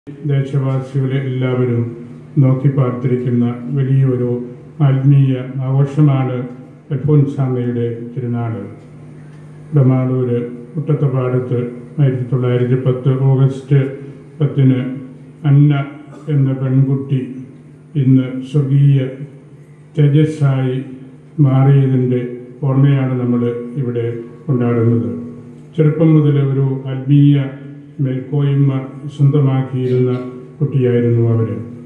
ദേശവാസികളെ എല്ലാവരും നോക്കി പാർത്തിരിക്കുന്ന വലിയൊരു ആത്മീയ ആഘോഷമാണ് അൽഫോൻസാമയുടെ തിരുനാൾ ഡമാളൂര് മുട്ടത്തപ്പാടത്ത് ആയിരത്തി തൊള്ളായിരത്തി പത്ത് ഓഗസ്റ്റ് പത്തിന് അന്ന എന്ന പെൺകുട്ടി ഇന്ന് സ്വർഗീയ തേജസ്സായി മാറിയതിൻ്റെ ഓർമ്മയാണ് നമ്മൾ ഇവിടെ കൊണ്ടാടുന്നത് ചെറുപ്പം മുതൽ ഒരു ആത്മീയ മേൽക്കോയ്മ സ്വന്തമാക്കിയിരുന്ന കുട്ടിയായിരുന്നു അവർ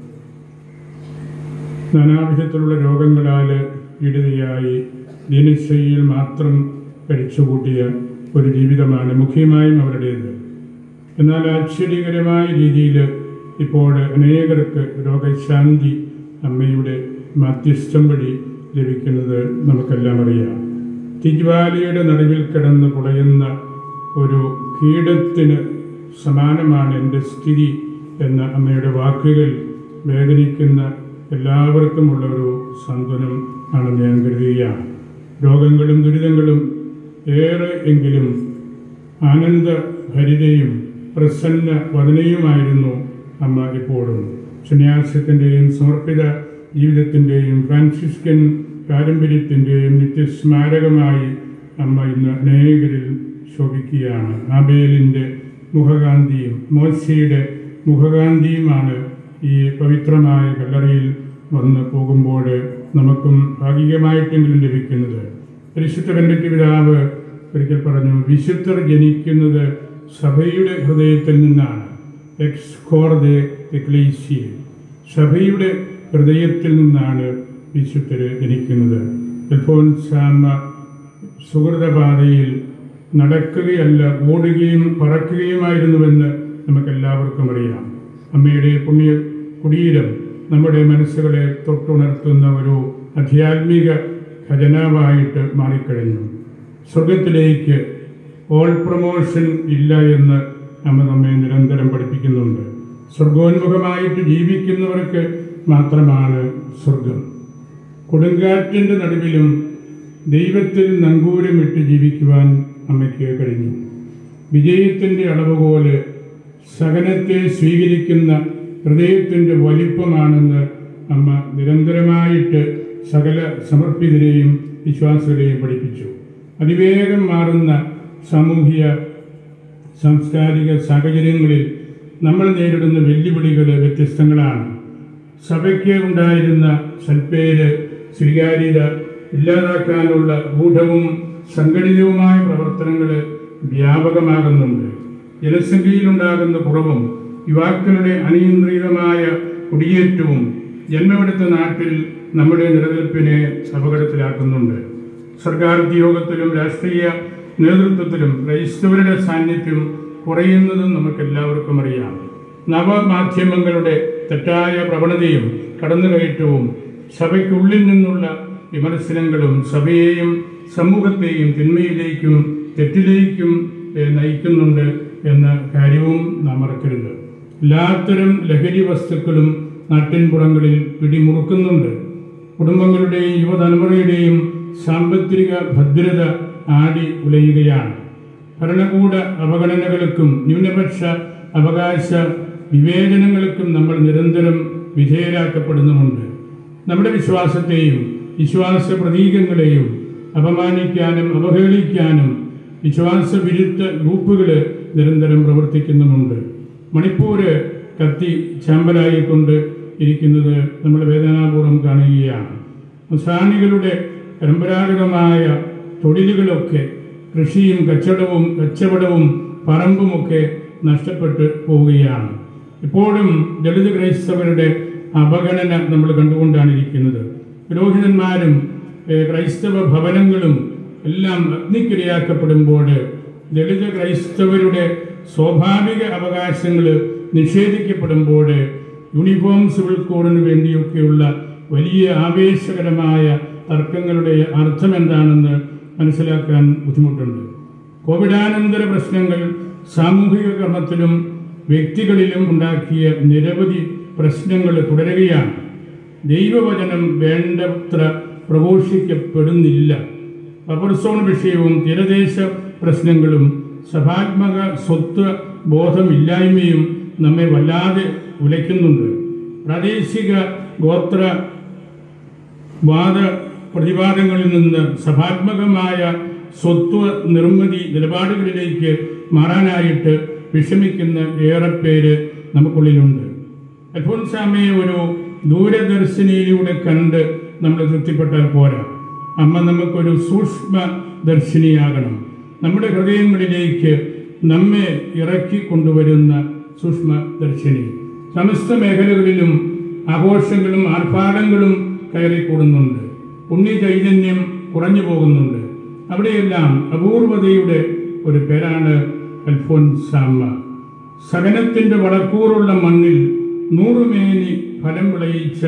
നാനാവിധത്തിലുള്ള രോഗങ്ങളാൽ പീഡിതയായി ദിനശൈലിയിൽ മാത്രം കഴിച്ചുകൂട്ടിയ ഒരു ജീവിതമാണ് മുഖ്യമായും അവരുടേത് എന്നാൽ ആശ്ചര്യകരമായ രീതിയിൽ ഇപ്പോൾ അനേകർക്ക് രോഗശാന്തി അമ്മയുടെ മധ്യസ്ഥം വഴി ലഭിക്കുന്നത് നമുക്കെല്ലാം അറിയാം തിജ്വാലയുടെ നടുവിൽ കിടന്ന് പുളയുന്ന ഒരു കീടത്തിന് സമാനമാണ് എൻ്റെ സ്ഥിതി എന്ന അമ്മയുടെ വാക്കുകൾ വേദനിക്കുന്ന എല്ലാവർക്കുമുള്ള ഒരു സാന്ത്വനം ആണെന്ന് ഞാൻ കരുതുകയാണ് രോഗങ്ങളും ദുരിതങ്ങളും ഏറെ എങ്കിലും ആനന്ദഭരിതയും പ്രസന്ന വദനയുമായിരുന്നു അമ്മ എപ്പോഴും സന്യാസത്തിൻ്റെയും സമർപ്പിത ജീവിതത്തിൻ്റെയും ഫ്രാൻസിസ്കൻ പാരമ്പര്യത്തിൻ്റെയും നിത്യസ്മാരകമായി അമ്മ ഇന്ന് അനേകരിൽ ശോഭിക്കുകയാണ് ആബേലിൻ്റെ മുഖകാന്തിയും മോശയുടെ മുഖകാന്തിയുമാണ് ഈ പവിത്രമായ കല്ലറയിൽ വന്ന് പോകുമ്പോൾ നമുക്കും ഭാഗികമായിട്ടെങ്കിലും ലഭിക്കുന്നത് പരിശുദ്ധ കണ്ടിട്ട് പിതാവ് ഒരിക്കൽ പറഞ്ഞു വിശുദ്ധർ ജനിക്കുന്നത് സഭയുടെ ഹൃദയത്തിൽ നിന്നാണ് എക്സ് കോർദെ എക്ലീസിയ സഭയുടെ ഹൃദയത്തിൽ നിന്നാണ് വിശുദ്ധര് ജനിക്കുന്നത് അൽഫോൻസാമ സുഹൃതപാതയിൽ നടക്കുകയല്ല ഓടുകയും പറക്കുകയുമായിരുന്നുവെന്ന് നമുക്കെല്ലാവർക്കും അറിയാം അമ്മയുടെ പുണ്യ കുടീരം നമ്മുടെ മനസ്സുകളെ തൊട്ടുണർത്തുന്ന ഒരു ആധ്യാത്മിക ഖജനാവായിട്ട് മാറിക്കഴിഞ്ഞു സ്വർഗത്തിലേക്ക് ഓൾ പ്രൊമോഷൻ ഇല്ല എന്ന് അമ്മ നമ്മെ നിരന്തരം പഠിപ്പിക്കുന്നുണ്ട് സ്വർഗോന്മുഖമായിട്ട് ജീവിക്കുന്നവർക്ക് മാത്രമാണ് സ്വർഗം കൊടുങ്കാറ്റിൻ്റെ നടുവിലും ദൈവത്തിൽ നങ്കൂരമിട്ട് ജീവിക്കുവാൻ അമ്മയ്ക്ക് കഴിഞ്ഞു വിജയത്തിൻ്റെ അളവുപോലെ സഹനത്തെ സ്വീകരിക്കുന്ന ഹൃദയത്തിൻ്റെ വലിപ്പമാണെന്ന് അമ്മ നിരന്തരമായിട്ട് സകല സമർപ്പിതരെയും വിശ്വാസികളെയും പഠിപ്പിച്ചു അതിവേഗം മാറുന്ന സാമൂഹിക സാംസ്കാരിക സാഹചര്യങ്ങളിൽ നമ്മൾ നേരിടുന്ന വെല്ലുവിളികൾ വ്യത്യസ്തങ്ങളാണ് സഭയ്ക്ക് ഉണ്ടായിരുന്ന സൽപ്പേര് സ്വീകാര്യത ഇല്ലാതാക്കാനുള്ള ഗൂഢവും സംഘടിതവുമായ പ്രവർത്തനങ്ങൾ വ്യാപകമാകുന്നുണ്ട് ജനസംഖ്യയിലുണ്ടാകുന്ന കുറവും യുവാക്കളുടെ അനിയന്ത്രിതമായ കുടിയേറ്റവും ജന്മമെടുത്ത നാട്ടിൽ നമ്മുടെ നിലനിൽപ്പിനെ അപകടത്തിലാക്കുന്നുണ്ട് സർക്കാർ ഉദ്യോഗത്തിലും രാഷ്ട്രീയ നേതൃത്വത്തിലും ക്രൈസ്തവരുടെ സാന്നിധ്യം കുറയുന്നതും നമുക്കെല്ലാവർക്കും അറിയാം നവമാധ്യമങ്ങളുടെ തെറ്റായ പ്രവണതയും കടന്നുകയറ്റവും സഭയ്ക്കുള്ളിൽ നിന്നുള്ള വിമർശനങ്ങളും സഭയെയും സമൂഹത്തെയും തിന്മയിലേക്കും തെറ്റിലേക്കും ഏഹ്, നയിക്കുന്നുണ്ട് എന്ന കാര്യവും നാം മറക്കരുത് എല്ലാത്തരം ലഹരി വസ്തുക്കളും നാട്ടിൻപുറങ്ങളിൽ പിടിമുറുക്കുന്നുണ്ട് കുടുംബങ്ങളുടെയും യുവതലമുറയുടെയും സാമ്പത്തിക ഭദ്രത ആടി ഉലയുകയാണ് ഭരണകൂട അവഗണനകൾക്കും ന്യൂനപക്ഷ അവകാശ വിവേചനങ്ങൾക്കും നമ്മൾ നിരന്തരം വിധേയരാക്കപ്പെടുന്നുമുണ്ട് നമ്മുടെ വിശ്വാസത്തെയും വിശ്വാസ പ്രതീകങ്ങളെയും അപമാനിക്കാനും അവഹേളിക്കാനും വിശ്വാസ വിരുദ്ധ ഗ്രൂപ്പുകൾ നിരന്തരം പ്രവർത്തിക്കുന്നുമുണ്ട് മണിപ്പൂര് കത്തി ചാമ്പലായിക്കൊണ്ട് ഇരിക്കുന്നത് നമ്മൾ വേദനാപൂർവ്വം കാണുകയാണ് മുസാനികളുടെ പരമ്പരാഗതമായ തൊഴിലുകളൊക്കെ കൃഷിയും കച്ചവടവും കച്ചവടവും പറമ്പുമൊക്കെ നഷ്ടപ്പെട്ടു പോവുകയാണ് ഇപ്പോഴും ദളിത് ക്രൈസ്തവരുടെ അവഗണന നമ്മൾ കണ്ടുകൊണ്ടാണ് ഇരിക്കുന്നത് പുരോഹിതന്മാരും ഏഹ്, ക്രൈസ്തവ ഭവനങ്ങളും എല്ലാം അഗ്നിക്കിരയാക്കപ്പെടുമ്പോൾ ദളിത് ക്രൈസ്തവരുടെ സ്വാഭാവിക അവകാശങ്ങൾ നിഷേധിക്കപ്പെടുമ്പോൾ യൂണിഫോം സിവിൽ കോഡിന് വേണ്ടിയൊക്കെയുള്ള വലിയ ആവേശകരമായ തർക്കങ്ങളുടെ അർത്ഥം എന്താണെന്ന് മനസ്സിലാക്കാൻ ബുദ്ധിമുട്ടുണ്ട് കോവിഡാനന്തര പ്രശ്നങ്ങൾ സാമൂഹിക ക്രമത്തിലും വ്യക്തികളിലും ഉണ്ടാക്കിയ നിരവധി പ്രശ്നങ്ങൾ തുടരുകയാണ് ദൈവവചനം വേണ്ടത്ര പ്രഘോഷിക്കപ്പെടുന്നില്ല റബ്ബർസോൺ വിഷയവും തീരദേശ പ്രശ്നങ്ങളും സഭാത്മക സ്വത്വ ബോധമില്ലായ്മയും നമ്മെ വല്ലാതെ ഉലയ്ക്കുന്നുണ്ട് പ്രാദേശിക ഗോത്ര വാദ പ്രതിവാദങ്ങളിൽ നിന്ന് സഭാത്മകമായ സ്വത്വ നിർമ്മിതി നിലപാടുകളിലേക്ക് മാറാനായിട്ട് വിഷമിക്കുന്ന ഏറെ പേര് നമുക്കുള്ളിലുണ്ട് അൽഫോൻസാമയെ ഒരു ദൂരദർശിനിയിലൂടെ കണ്ട് നമ്മൾ തൃപ്തിപ്പെട്ടാൽ പോരാ അമ്മ നമുക്കൊരു സൂക്ഷ്മ ദർശിനിയാകണം നമ്മുടെ ഹൃദയങ്ങളിലേക്ക് നമ്മെ ഇറക്കി കൊണ്ടുവരുന്ന സൂക്ഷ്മ ദർശിനി സമസ്ത മേഖലകളിലും ആഘോഷങ്ങളും ആർഭാടങ്ങളും കയറിക്കൂടുന്നുണ്ട് പുണ്യ ചൈതന്യം കുറഞ്ഞു പോകുന്നുണ്ട് അവിടെയെല്ലാം അപൂർവതയുടെ ഒരു പേരാണ് അൽഫോൻസാമ്മ സകനത്തിന്റെ വളക്കൂറുള്ള മണ്ണിൽ നൂറുമേനി ഫലം വിളയിച്ച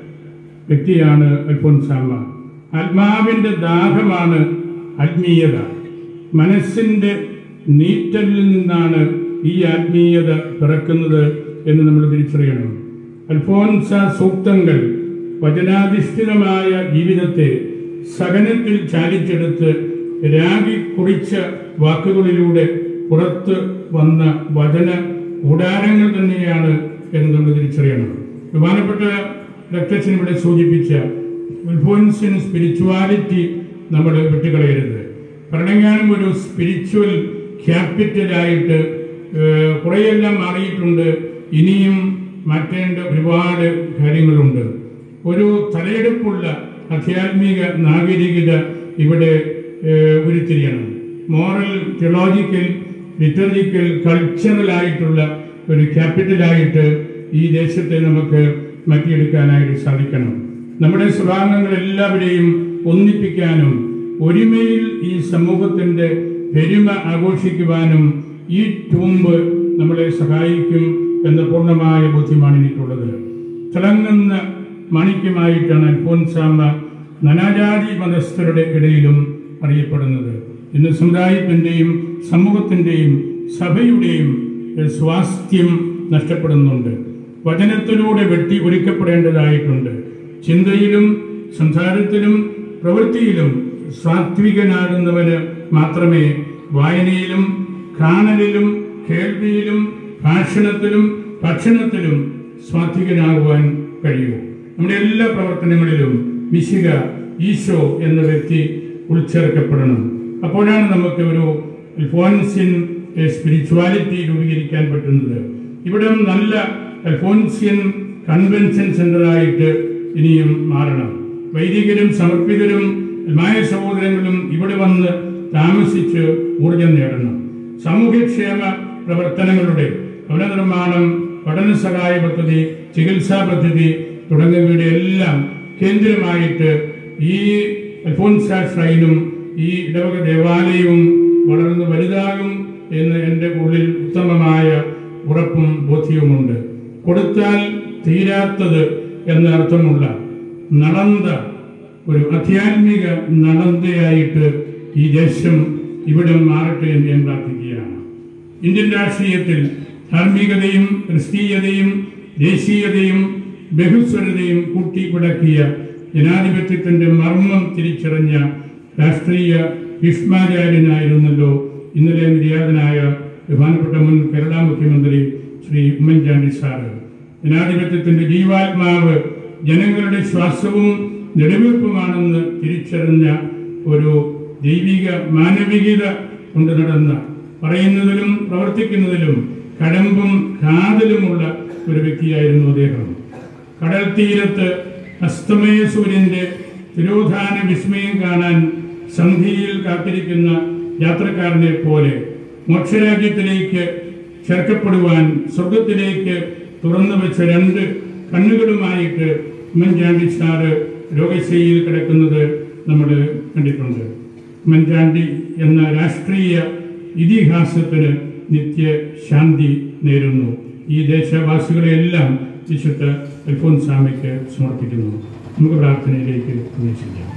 വ്യക്തിയാണ് അൽഫോൻസാമ്മ ആത്മാവിന്റെ ദാഹമാണ് ആത്മീയത മനസ്സിന്റെ നീറ്റലിൽ നിന്നാണ് ഈ ആത്മീയത പിറക്കുന്നത് എന്ന് നമ്മൾ തിരിച്ചറിയണം അൽഫോൻസ സൂക്തങ്ങൾ വചനാധിഷ്ഠിതമായ ജീവിതത്തെ സകനത്തിൽ ചാലിച്ചെടുത്ത് രാഗി കുറിച്ച വാക്കുകളിലൂടെ പുറത്ത് വന്ന വചന കൂടാരങ്ങൾ തന്നെയാണ് എന്ന് നമ്മൾ തിരിച്ചറിയണം ബഹുമാനപ്പെട്ട ഡോക്ടർസിന് ഇവിടെ സൂചിപ്പിച്ച ഇൻഫ്ലുവൻസ് ഇൻ സ്പിരിച്വാലിറ്റി നമ്മൾ വിട്ടുകളയരുത് ഭരണങ്ങാനം ഒരു സ്പിരിച്വൽ ക്യാപിറ്റലായിട്ട് ഏഹ്, കുറേയെല്ലാം മാറിയിട്ടുണ്ട് ഇനിയും മാറ്റേണ്ട ഒരുപാട് കാര്യങ്ങളുണ്ട് ഒരു തലയെടുപ്പുള്ള ആധ്യാത്മിക നാഗരികത ഇവിടെ ഏഹ്, ഉരുത്തിരിയണം മോറൽ തിയോളജിക്കൽ ലിറ്ററജിക്കൽ കൾച്ചറൽ ആയിട്ടുള്ള ഒരു ക്യാപിറ്റലായിട്ട് ഈ ദേശത്തെ നമുക്ക് മാറ്റിയെടുക്കാനായിട്ട് സാധിക്കണം നമ്മുടെ സ്വഭാവങ്ങൾ എല്ലാവരെയും ഒന്നിപ്പിക്കാനും ഒരുമയിൽ ഈ സമൂഹത്തിന്റെ പെരുമ ആഘോഷിക്കുവാനും ഈ ടൂമ്പ് നമ്മളെ സഹായിക്കും എന്ന പൂർണ്ണമായ ബോധ്യമാണ് എനിക്കുള്ളത് തിളങ്ങുന്ന മാണിക്യമായിട്ടാണ് അൽഫോൻസാമ്മ നാനാജാതി മതസ്ഥരുടെ ഇടയിലും അറിയപ്പെടുന്നത് ഇന്ന് സമുദായത്തിൻ്റെയും സമൂഹത്തിൻ്റെയും സഭയുടെയും ഏഹ്, സ്വാസ്ഥ്യം നഷ്ടപ്പെടുന്നുണ്ട് വചനത്തിലൂടെ വെട്ടി ഒരുക്കപ്പെടേണ്ടതായിട്ടുണ്ട് ചിന്തയിലും സംസാരത്തിലും പ്രവൃത്തിയിലും സാത്വികനാകുന്നവന് മാത്രമേ വായനയിലും കാണലിലും കേൾവിയിലും ഭാഷണത്തിലും ഭക്ഷണത്തിലും സ്വാത്വികനാകുവാൻ കഴിയൂ നമ്മുടെ എല്ലാ പ്രവർത്തനങ്ങളിലും വിശിക ഈശോ എന്ന വ്യക്തി ഉൾച്ചേർക്കപ്പെടണം അപ്പോഴാണ് നമുക്ക് ഒരു അൽഫോൻസിൻ സ്പിരിച്വാലിറ്റി രൂപീകരിക്കാൻ പറ്റുന്നത് ഇവിടെ നല്ല അൽഫോൻസിയൻ കൺവെൻഷൻ സെന്ററായിട്ട് ഇനിയും മാറണം വൈദികരും സമർപ്പിതരും മായ സഹോദരങ്ങളും ഇവിടെ വന്ന് താമസിച്ച് ഊർജം നേടണം സാമൂഹ്യക്ഷേമ പ്രവർത്തനങ്ങളുടെ ഭവന നിർമ്മാണം പഠന സഹായ പദ്ധതി ചികിത്സാ പദ്ധതി തുടങ്ങിയവയുടെ എല്ലാം കേന്ദ്രമായിട്ട് ഈ അൽഫോൻസ ഷ്രൈനും ഈ ഇടവക ദേവാലയവും വളർന്ന് വലുതാകും എന്ന് എൻ്റെ ഉള്ളിൽ ഉത്തമമായ ഉറപ്പും ബോധ്യവുമുണ്ട് കൊടുത്താൽ തീരാത്തത് എന്ന അർത്ഥമുള്ള നളന്ത ഒരു ആധ്യാത്മിക നളന്തയായിട്ട് ഈ ദേശം ഇവിടെ മാറട്ടെ എന്ന് ഞാൻ പ്രാർത്ഥിക്കുകയാണ് ഇന്ത്യൻ രാഷ്ട്രീയത്തിൽ ധാർമ്മികതയും ക്രിസ്തീയതയും ദേശീയതയും ബഹുസ്വരതയും കൂട്ടിക്കുടക്കിയ ജനാധിപത്യത്തിന്റെ മർമ്മം തിരിച്ചറിഞ്ഞ രാഷ്ട്രീയ ഭീഷ്മാചാര്യനായിരുന്നല്ലോ ഇന്നലെ നിര്യാതനായ ബഹുമാനപ്പെട്ട മുൻ കേരള മുഖ്യമന്ത്രി ശ്രീ ഉമ്മൻചാണ്ടി സാറ് ജനാധിപത്യത്തിന്റെ ജീവാത്മാവ് ജനങ്ങളുടെ ശ്വാസവും നെടുവീർപ്പുമാണെന്ന് തിരിച്ചറിഞ്ഞ ഒരു ദൈവിക മാനവികത കൊണ്ട് നടന്ന പറയുന്നതിലും പ്രവർത്തിക്കുന്നതിലും കടമ്പും കാതലുമുള്ള ഒരു വ്യക്തിയായിരുന്നു അദ്ദേഹം കടൽ തീരത്ത് അസ്തമയ സൂര്യന്റെ തിരോധാന വിസ്മയം കാണാൻ സന്ധിയിൽ കാത്തിരിക്കുന്ന യാത്രക്കാരനെ പോലെ മോക്ഷരാജ്യത്തിലേക്ക് ചേർക്കപ്പെടുവാൻ സ്വർഗത്തിലേക്ക് തുറന്നു വെച്ച രണ്ട് കണ്ണുകളുമായിട്ട് ഉമ്മൻചാണ്ടി സാറ് രോഗശൈലിയിൽ കിടക്കുന്നത് നമ്മൾ കണ്ടിട്ടുണ്ട് ഉമ്മൻചാണ്ടി എന്ന രാഷ്ട്രീയ ഇതിഹാസത്തിന് നിത്യശാന്തി നേരുന്നു ഈ ദേശവാസികളെയെല്ലാം വിശുദ്ധ അൽഫോൻസാമയ്ക്ക് സമർപ്പിക്കുന്നു നമുക്ക് പ്രാർത്ഥനയിലേക്ക് പ്രവേശിക്കാം